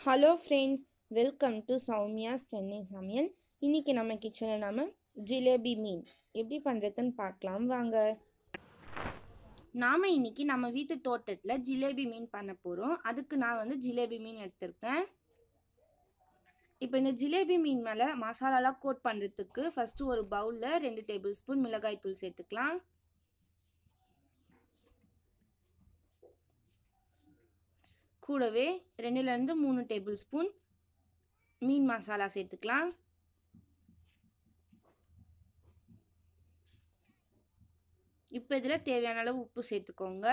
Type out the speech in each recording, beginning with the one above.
hello friends welcome to Soumya's Chennai சமையல் இன்றைக்கி நம்ம கிச்சனில் நம்ம ஜிலேபி மீன் எப்படி பண்ணுறதுன்னு பார்க்கலாம் வாங்க நாம் இன்றைக்கி நம்ம வீட்டு தோட்டத்தில் ஜிலேபி மீன் பண்ண போகிறோம் அதுக்கு நான் வந்து ஜிலேபி மீன் எடுத்திருக்கேன் இப்போ இந்த ஜிலேபி மீன் மேலே மசாலாலாம் கோட் பண்ணுறதுக்கு ஃபஸ்ட்டு ஒரு பவுலில் ரெண்டு டேபிள் ஸ்பூன் மிளகாய் தூள் சேர்த்துக்கலாம் கூடவே ரெண்டுலேருந்து மூணு டேபிள் ஸ்பூன் மீன் மசாலா சேர்த்துக்கலாம் இப்போ இதில் தேவையான அளவு உப்பு சேர்த்துக்கோங்க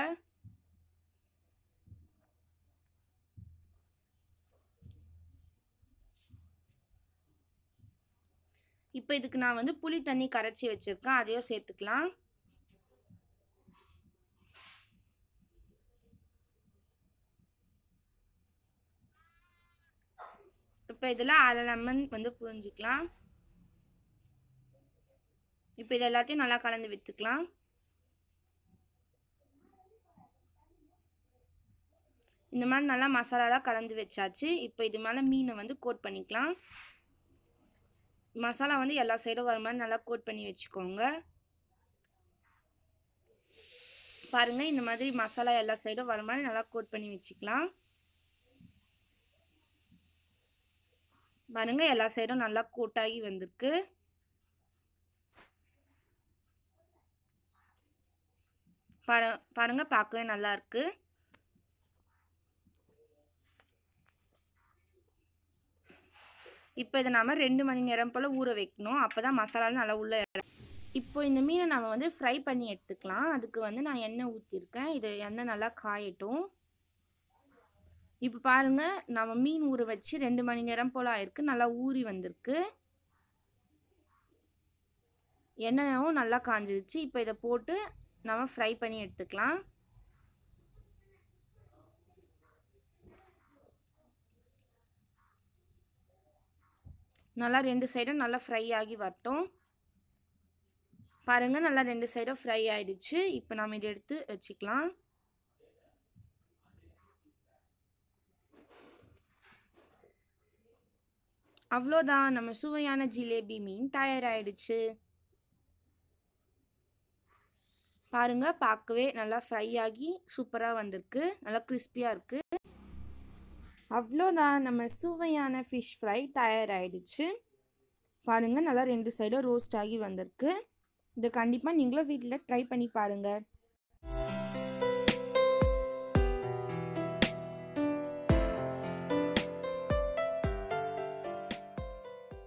இப்போ இதுக்கு நான் வந்து புளி தண்ணி கரைச்சி வச்சுருக்கேன் அதையும் சேர்த்துக்கலாம் இப்போ இதில் அரை லெமன் வந்து புரிஞ்சிக்கலாம் இப்போ இது எல்லாத்தையும் நல்லா கலந்து விற்றுக்கலாம் இந்த மாதிரி நல்லா மசாலாலாம் கலந்து வச்சாச்சு இப்போ இது மேலே மீனை வந்து கோட் பண்ணிக்கலாம் மசாலா வந்து எல்லா சைடும் வர மாதிரி நல்லா கோட் பண்ணி வச்சுக்கோங்க பாருங்கள் இந்த மாதிரி மசாலா எல்லா சைடும் வர மாதிரி நல்லா கோட் பண்ணி வச்சுக்கலாம் பாருங்க எல்லா சைடும் நல்லா கோட்டாகி வந்திருக்கு பாரு பாருங்க பார்க்கவே நல்லா இருக்கு இப்போ இதை நாம ரெண்டு மணி நேரம் போல் ஊற வைக்கணும் அப்போ தான் மசாலா நல்லா உள்ள இப்போ இந்த மீனை நம்ம வந்து ஃப்ரை பண்ணி எடுத்துக்கலாம் அதுக்கு வந்து நான் எண்ணெய் ஊற்றிருக்கேன் இது எண்ணெய் நல்லா காயட்டும் இப்போ பாருங்க நம்ம மீன் ஊற வச்சு ரெண்டு மணி நேரம் போல் ஆயிருக்கு நல்லா ஊறி வந்திருக்கு எண்ணெயும் நல்லா காஞ்சிருச்சு இப்போ இதை போட்டு நம்ம ஃப்ரை பண்ணி எடுத்துக்கலாம் நல்லா ரெண்டு சைடும் நல்லா ஃப்ரை ஆகி வரட்டும் பாருங்கள் நல்லா ரெண்டு சைடும் ஃப்ரை ஆகிடுச்சு இப்போ நம்ம இதை எடுத்து வச்சுக்கலாம் அவ்வளோதான் நம்ம சுவையான ஜிலேபி மீன் தயாராகிடுச்சு பாருங்க பார்க்கவே நல்லா ஃப்ரை ஆகி சூப்பராக வந்திருக்கு நல்லா கிறிஸ்பியாக இருக்குது அவ்வளோதான் நம்ம சுவையான ஃபிஷ் ஃப்ரை தயாராகிடுச்சு பாருங்கள் நல்லா ரெண்டு சைடும் ரோஸ்ட் ஆகி வந்திருக்கு இதை கண்டிப்பாக நீங்களும் வீட்டில் ட்ரை பண்ணி பாருங்கள்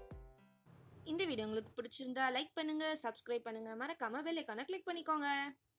இந்த வீடியோ உங்களுக்கு பிடிச்சிருந்தா லைக் பண்ணுங்க சப்ஸ்கிரைப் பண்ணுங்க மறக்காம பெல் ஐக்கானை கிளிக் பண்ணிக்கோங்க